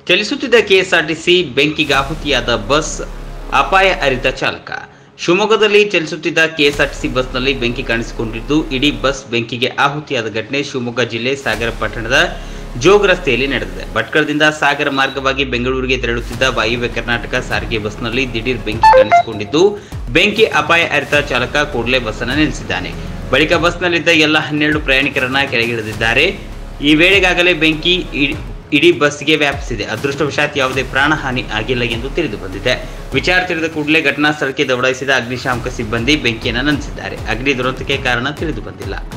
ಚಲಿಸುತ್ತಿದ್ದ KSRTC ಬೆಂಕಿಗೆ ಆಹುತಿಯಾದ bus ಅಪಾಯ ಅರಿತ ಚಾಲಕ ಶಿವಮೊಗ್ಗದಲ್ಲಿ ಚಲಿಸುತ್ತಿದ್ದ ಕೆಎಸ್ಆರ್ಟಿಸಿ ಬಸ್ನಲ್ಲಿ ಬೆಂಕಿ ಕಾಣಿಸಿಕೊಂಡಿದ್ದು ಇಡೀ ಬಸ್ ಬೆಂಕಿಗೆ ಆಹುತಿಯಾದ ಘಟನೆ ಶಿವಮೊಗ್ಗ ಜಿಲ್ಲೆ ಸಾಗರ ಪಟ್ಟಣದ ಜೋಗ್ ರಸ್ತೆಯಲ್ಲಿ ನಡೆದಿದೆ ಭಟ್ಕಳದಿಂದ ಸಾಗರ ಮಾರ್ಗವಾಗಿ ಬೆಂಗಳೂರಿಗೆ ತೆರಳುತ್ತಿದ್ದ ವಾಯುವ್ಯ ಕರ್ನಾಟಕ ಸಾರಿಗೆ ಬಸ್ನಲ್ಲಿ ದಿಢೀರ್ ಬೆಂಕಿ ಕಾಣಿಸಿಕೊಂಡಿದ್ದು ಬೆಂಕಿ ಅಪಾಯ ಅರಿತ ಚಾಲಕ ಕೂಡಲೇ ಬಸ್ಸನ್ನು ನಿಲ್ಲಿಸಿದ್ದಾನೆ ಬಳಿಕ ಬಸ್ನಲ್ಲಿದ್ದ ಎಲ್ಲ ಹನ್ನೆರಡು ಪ್ರಯಾಣಿಕರನ್ನ ಕೆಳಗಿಳಿದಿದ್ದಾರೆ ಈ ವೇಳೆಗಾಗಲೇ ಬೆಂಕಿ ಇ- ಇಡೀ ಬಸ್ಗೆ ವ್ಯಾಪಿಸಿದೆ ಅದೃಷ್ಟವಶಾತ್ ಯಾವುದೇ ಪ್ರಾಣಹಾನಿ ಆಗಿಲ್ಲ ಎಂದು ತಿಳಿದು ಬಂದಿದೆ ವಿಚಾರ ತಿಳಿದ ಕೂಡಲೇ ಘಟನಾ ಸ್ಥಳಕ್ಕೆ ದೌಡಾಯಿಸಿದ ಅಗ್ನಿಶಾಮಕ ಸಿಬ್ಬಂದಿ ಬೆಂಕಿಯನ್ನು ನಂದಿಸಿದ್ದಾರೆ ಅಗ್ನಿ ದುರಂತಕ್ಕೆ ಕಾರಣ ತಿಳಿದು ಬಂದಿಲ್ಲ